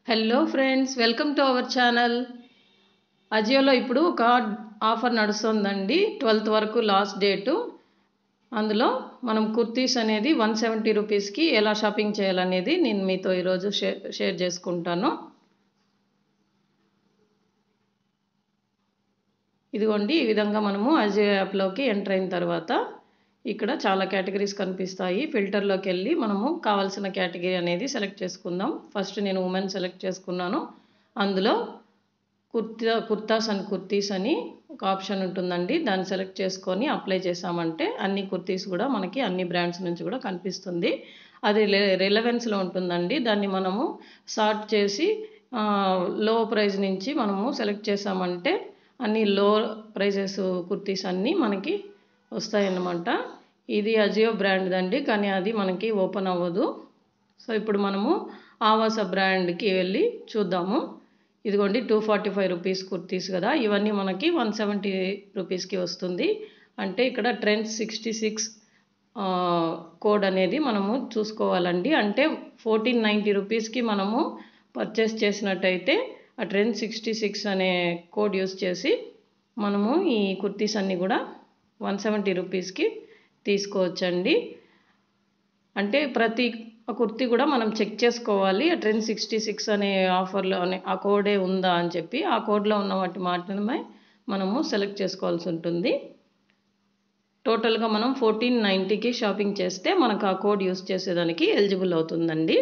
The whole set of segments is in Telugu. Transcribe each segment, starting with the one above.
hello friends welcome to our channel అజియోలో ఇప్పుడు ఒక ఆఫర్ నడుస్తుందండి ట్వెల్త్ వరకు లాస్ట్ డేటు అందులో మనం కుర్తీస్ అనేది వన్ సెవెంటీ రూపీస్కి ఎలా షాపింగ్ చేయాలనేది నేను మీతో ఈరోజు షేర్ షేర్ చేసుకుంటాను ఇదిగోండి ఈ విధంగా మనము అజియో యాప్లోకి ఎంటర్ అయిన తర్వాత ఇక్కడ చాలా కేటగిరీస్ కనిపిస్తాయి ఫిల్టర్లోకి వెళ్ళి మనము కావాల్సిన కేటగిరీ అనేది సెలెక్ట్ చేసుకుందాం ఫస్ట్ నేను ఉమెన్ సెలెక్ట్ చేసుకున్నాను అందులో కుర్తా కుర్తాస్ అండ్ కుర్తీస్ అని ఒక ఆప్షన్ ఉంటుందండి దాన్ని సెలెక్ట్ చేసుకొని అప్లై చేసామంటే అన్ని కుర్తీస్ కూడా మనకి అన్ని బ్రాండ్స్ నుంచి కూడా కనిపిస్తుంది అది రిలవెన్స్లో ఉంటుందండి దాన్ని మనము సార్ట్ చేసి లో ప్రైస్ నుంచి మనము సెలెక్ట్ చేసామంటే అన్ని లో ప్రైజెస్ కుర్తీస్ అన్నీ మనకి వస్తాయన్నమాట ఇది అజియో బ్రాండ్ అండి కానీ అది మనకి ఓపెన్ అవ్వదు సో ఇప్పుడు మనము ఆవాస బ్రాండ్కి వెళ్ళి చూద్దాము ఇదిగోండి two forty five rupees kurtis కదా ఇవన్నీ మనకి వన్ సెవెంటీ రూపీస్కి వస్తుంది అంటే ఇక్కడ ట్రెండ్ సిక్స్టీ సిక్స్ కోడ్ అనేది మనము చూసుకోవాలండి అంటే ఫోర్టీన్ నైంటీ రూపీస్కి మనము పర్చేస్ చేసినట్టయితే ఆ ట్రెండ్ సిక్స్టీ సిక్స్ అనే కోడ్ యూస్ చేసి మనము ఈ కుర్తీస్ అన్నీ కూడా వన్ సెవెంటీ రూపీస్కి తీసుకోవచ్చండి అంటే ప్రతి కుర్తీ కూడా మనం చెక్ చేసుకోవాలి ఆ ట్రెండ్ సిక్స్టీ సిక్స్ అనే ఆఫర్లో అనే ఆ కోడే ఉందా అని చెప్పి ఆ కోడ్లో ఉన్న వాటి మాత్రమే మనము సెలెక్ట్ చేసుకోవాల్సి ఉంటుంది టోటల్గా మనం ఫోర్టీన్ నైంటీకి షాపింగ్ చేస్తే మనకు ఆ కోడ్ యూస్ చేసేదానికి ఎలిజిబుల్ అవుతుందండి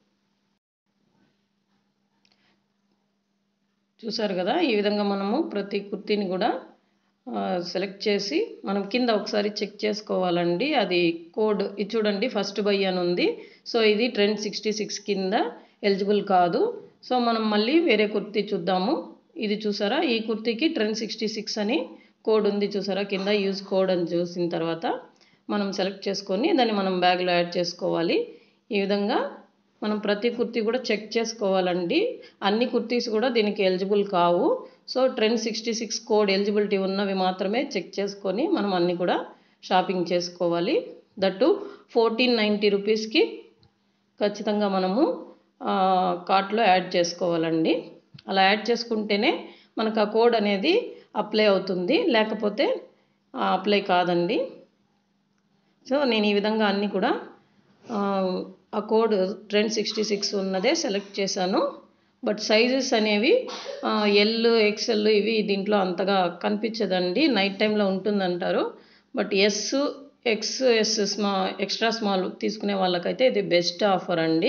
చూసారు కదా ఈ విధంగా మనము ప్రతి కుర్తీని కూడా సెలెక్ట్ చేసి మనం కింద ఒకసారి చెక్ చేసుకోవాలండి అది కోడ్ ఇది చూడండి ఫస్ట్ బై అని ఉంది సో ఇది ట్రెండ్ సిక్స్టీ సిక్స్ కింద ఎలిజిబుల్ కాదు సో మనం మళ్ళీ వేరే కుర్తీ చూద్దాము ఇది చూసారా ఈ కుర్తీకి ట్రెండ్ సిక్స్టీ సిక్స్ అని కోడ్ ఉంది చూసారా కింద యూజ్ కోడ్ అని చూసిన తర్వాత మనం సెలెక్ట్ చేసుకొని దాన్ని మనం బ్యాగ్లో యాడ్ చేసుకోవాలి ఈ విధంగా మనం ప్రతి కుర్తీ కూడా చెక్ చేసుకోవాలండి అన్ని కుర్తీస్ కూడా దీనికి ఎలిజిబుల్ కావు so trend sixty six code eligibility ఉన్నవి మాత్రమే చెక్ చేసుకొని మనం అన్నీ కూడా షాపింగ్ చేసుకోవాలి దట్టు ఫోర్టీన్ నైంటీ రూపీస్కి ఖచ్చితంగా మనము కార్ట్లో యాడ్ చేసుకోవాలండి అలా యాడ్ చేసుకుంటేనే మనకు ఆ కోడ్ అనేది అప్లై అవుతుంది లేకపోతే అప్లై కాదండి సో నేను ఈ విధంగా అన్నీ కూడా ఆ కోడ్ ట్రెండ్ సిక్స్టీ సిక్స్ ఉన్నదే సెలెక్ట్ చేశాను బట్ సైజెస్ అనేవి ఎల్ ఎక్సెల్ ఇవి దీంట్లో అంతగా కనిపించదండి నైట్ టైంలో ఉంటుందంటారు బట్ ఎస్ ఎక్స్ ఎస్ స్మా ఎక్స్ట్రా స్మాల్ తీసుకునే వాళ్ళకైతే ఇది బెస్ట్ ఆఫర్ అండి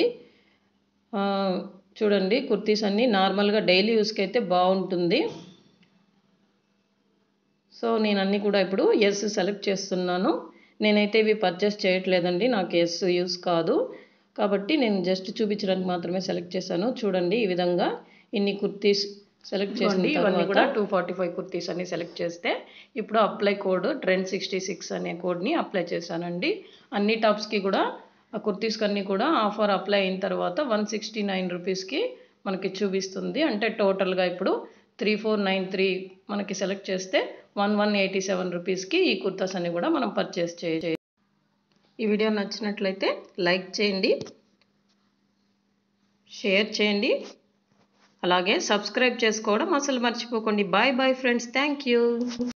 చూడండి కుర్తీస్ అన్నీ నార్మల్గా డైలీ యూస్కి అయితే బాగుంటుంది సో నేను అన్నీ కూడా ఇప్పుడు ఎస్ సెలెక్ట్ చేస్తున్నాను నేనైతే ఇవి పర్చేస్ చేయట్లేదండి నాకు ఎస్ యూస్ కాదు కాబట్టి నేను జస్ట్ చూపించడానికి మాత్రమే సెలెక్ట్ చేశాను చూడండి ఈ విధంగా ఇన్ని కుర్తీస్ సెలెక్ట్ చేసిన ఇవన్నీ కూడా టూ ఫార్టీ ఫైవ్ కుర్తీస్ అన్ని సెలెక్ట్ చేస్తే ఇప్పుడు apply code trend sixty six అనే కోడ్ని అప్లై చేశానండి అన్ని టాప్స్కి కూడా ఆ కుర్తీస్కి అన్నీ కూడా ఆఫర్ అప్లై అయిన తర్వాత వన్ సిక్స్టీ నైన్ రూపీస్కి మనకి చూపిస్తుంది అంటే టోటల్గా ఇప్పుడు త్రీ ఫోర్ నైన్ త్రీ మనకి సెలెక్ట్ చేస్తే వన్ వన్ ఎయిటీ సెవెన్ రూపీస్కి ఈ కుర్తాస్ అన్ని కూడా మనం పర్చేస్ చేయ ఈ వీడియో నచ్చినట్లయితే లైక్ చేయండి షేర్ చేయండి అలాగే సబ్స్క్రైబ్ చేసుకోవడం అసలు మర్చిపోకండి bye bye friends thank you